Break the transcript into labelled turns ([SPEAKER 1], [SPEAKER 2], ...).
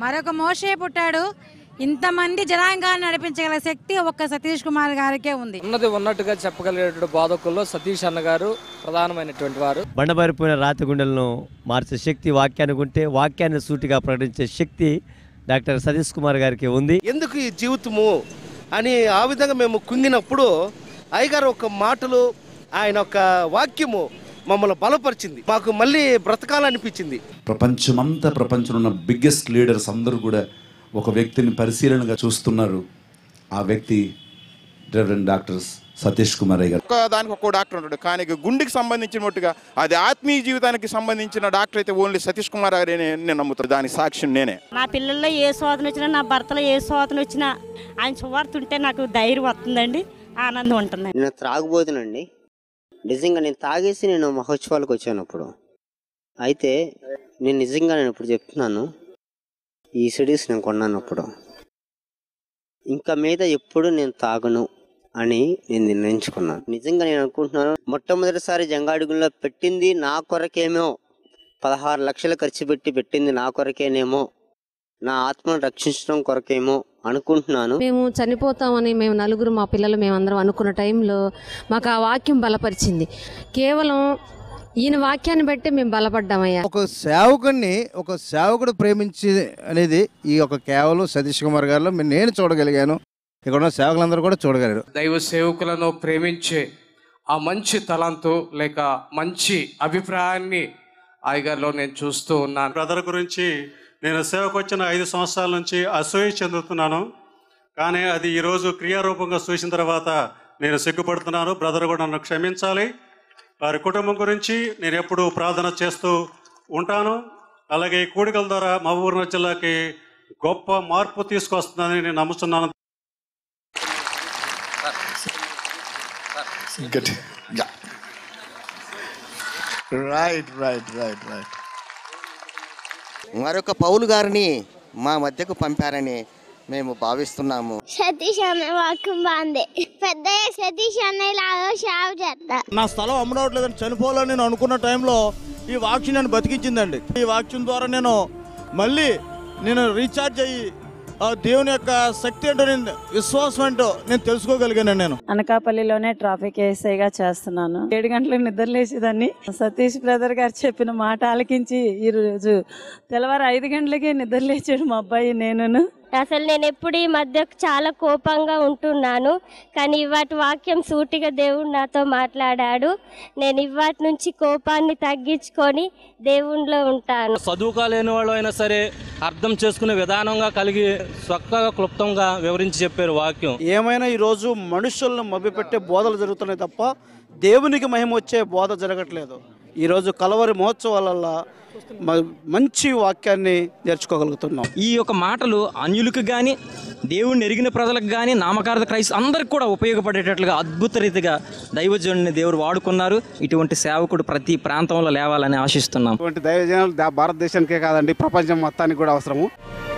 [SPEAKER 1] మరొక మోషే పుట్టాడు ఇంతమంది జనాంగాన్ని నడిపించగల శక్తి ఒక్క సతీష్ కుమార్ గారికే ఉంది
[SPEAKER 2] ఉన్నది ఉన్నట్టుగా చెప్పగలిగేటువంటి బోధకుల్లో సతీష్ అన్న గారు ప్రధానమైనటువంటి వారు
[SPEAKER 3] బండబారిపోయిన రాతి గుండెలను మార్చే శక్తి వాక్యానికి ఉంటే వాక్యాన్ని సూటిగా ప్రకటించే శక్తి డాక్టర్ సతీష్ కుమార్ గారికి ఉంది
[SPEAKER 4] ఎందుకు ఈ జీవితము అని ఆ విధంగా మేము కుంగినప్పుడు అయ్యగారు ఒక మాటలు ఆయన ఒక వాక్యము మమ్మల్ని బలపరిచింది మాకు మళ్ళీ బ్రతకాలనిపించింది
[SPEAKER 5] ప్రపంచమంతా ప్రపంచంలో ఉన్న బిగ్గెస్ట్ లీడర్స్ అందరూ కూడా ఒక వ్యక్తిని పరిశీలనగా చూస్తున్నారు ఆ వ్యక్తి రెవరెండ్ డాక్టర్ సతీష్ కుమార్ అయ్య గారు
[SPEAKER 6] ఒక్క దానికి ఒక్కో డాక్టర్ ఉంటాడు కానీ ఇక గుండెకి సంబంధించినట్టుగా అది ఆత్మీయ జీవితానికి సంబంధించిన డాక్టర్ అయితే ఓన్లీ సతీష్ కుమార్ గారే నేను నమ్ముతాను దానికి సాక్ష్యం నేనే
[SPEAKER 7] నా పిల్లల్లో ఏ శోధన వచ్చినా నా భర్తలో ఏ శోధన వచ్చినా ఆయన సువార్త ఉంటే నాకు ధైర్యం వస్తుందండి ఆనందం ఉంటుంది
[SPEAKER 8] నేను త్రాగుబోతునండి నిజంగా నేను తాగేసి నేను మహోత్సవాలకు వచ్చాను అప్పుడు అయితే నేను నిజంగా నేను ఇప్పుడు చెప్తున్నాను ఈ సిడీస్ నేను కొన్నాను అప్పుడు ఇంకా మీద ఎప్పుడు నేను తాగను అని నేను నిర్ణయించుకున్నాను నిజంగా నేను అనుకుంటున్నాను మొట్టమొదటిసారి జంగాడుగుల్లో పెట్టింది నా కొరకేమో పదహారు లక్షలు ఖర్చు పెట్టి పెట్టింది నా కొరకేనేమో నా ఆత్మను రక్షించడం కొరకేమో అనుకుంటున్నాను
[SPEAKER 9] మేము చనిపోతామని మేము నలుగురు మా పిల్లలు మేమందరం అనుకున్న టైంలో మాకు ఆ వాక్యం బలపరిచింది కేవలం ఈయన వాక్యాన్ని బట్టి మేము బలపడ్డామయ్యా
[SPEAKER 10] ఒక సేవకుడిని ఒక సేవకుడు ప్రేమించి అనేది ఈ యొక్క కేవలం సతీష్ కుమార్ గారిలో మీ- నేను చూడగలిగాను ఇక్కడ ఉన్న సేవకులందరూ కూడా చూడగలరు
[SPEAKER 2] దైవ సేవకులను ప్రేమించే ఆ మంచి తలంతో లేక మంచి అభిప్రాయాన్ని అయ్యగారిలో నేను చూస్తూ ఉన్నాను
[SPEAKER 11] బ్రదర్ గురించి నేను సేవకు వచ్చిన ఐదు సంవత్సరాల నుంచి అసూయ చెందుతున్నాను కానీ అది ఈరోజు క్రియారూపంగా చూసిన తర్వాత నేను సిగ్గుపడుతున్నాను బ్రదర్ కూడా నన్ను క్షమించాలి వారి కుటుంబం గురించి నేను ఎప్పుడూ ప్రార్థన చేస్తూ ఉంటాను అలాగే ఈ కూడికల ద్వారా మహబూబ్నగర్ జిల్లాకి గొప్ప మార్పు తీసుకొస్తుందని నేను నమ్ముతున్నాను
[SPEAKER 12] రైట్ రైట్ రైట్ రైట్
[SPEAKER 13] మరొక పౌలు గారిని మా మధ్యకు పంపారని మేము భావిస్తున్నాము
[SPEAKER 14] సతీష్ అనే వాక్యం బాగుంది పెద్ద సతీష్ అనే లాగా షావ్ చేస్తా
[SPEAKER 10] నా స్థలం అమ్మడవట్లేదని చనిపోవాలని నేను అనుకున్న టైంలో ఈ వాక్యం నన్ను బతికించిందండి ఈ వాక్యం ద్వారా నేను మళ్ళీ నేను రీఛార్జ్ అయ్యి ఆ దేవుని యొక్క శక్తి ఏంటో నేను విశ్వాసం ఏంటో నేను తెలుసుకోగలిగాను నేను
[SPEAKER 15] అనకాపల్లిలోనే ట్రాఫిక్ ఏసైగా చేస్తున్నాను ఏడు గంటలకు నిద్ర లేచేదాన్ని సతీష్ బ్రదర్ గారు చెప్పిన మాట ఆలకించి ఈ రోజు తెల్లవారు ఐదు గంటలకే నిద్ర లేచాడు మా అబ్బాయి నేనును
[SPEAKER 14] అసలు నేను ఎప్పుడు ఈ మధ్య చాలా కోపంగా ఉంటున్నాను కానీ ఇవాటి వాక్యం సూటిగా దేవుడు నాతో మాట్లాడాడు నేను ఇవాటి నుంచి కోపాన్ని తగ్గించుకొని దేవునిలో ఉంటాను
[SPEAKER 16] చదువుకోలేని వాళ్ళు అయినా సరే అర్థం చేసుకునే విధానంగా కలిగి చక్కగా క్లుప్తంగా వివరించి చెప్పారు వాక్యం
[SPEAKER 17] ఏమైనా ఈరోజు మనుషులను మభ్యపెట్టే బోధలు జరుగుతున్నాయి తప్ప దేవునికి మహిమ వచ్చే బోధ జరగట్లేదు ఈరోజు కలవరి మహోత్సవాలల్లో మ- మంచి వాక్యాన్ని నేర్చుకోగలుగుతున్నాం
[SPEAKER 18] ఈ యొక్క మాటలు అన్యులకు కానీ దేవుణ్ణి ఎరిగిన ప్రజలకు కానీ నామకార్థ క్రైస్త అందరికి కూడా ఉపయోగపడేటట్లుగా అద్భుత రీతిగా దైవజనుని దేవుడు వాడుకున్నారు ఇటువంటి సేవకుడు ప్రతి ప్రాంతంలో లేవాలని ఆశిస్తున్నాం
[SPEAKER 17] ఇటువంటి దైవజనాలు దా- భారతదేశానికే కాదండి ప్రపంచం మొత్తానికి కూడా అవసరము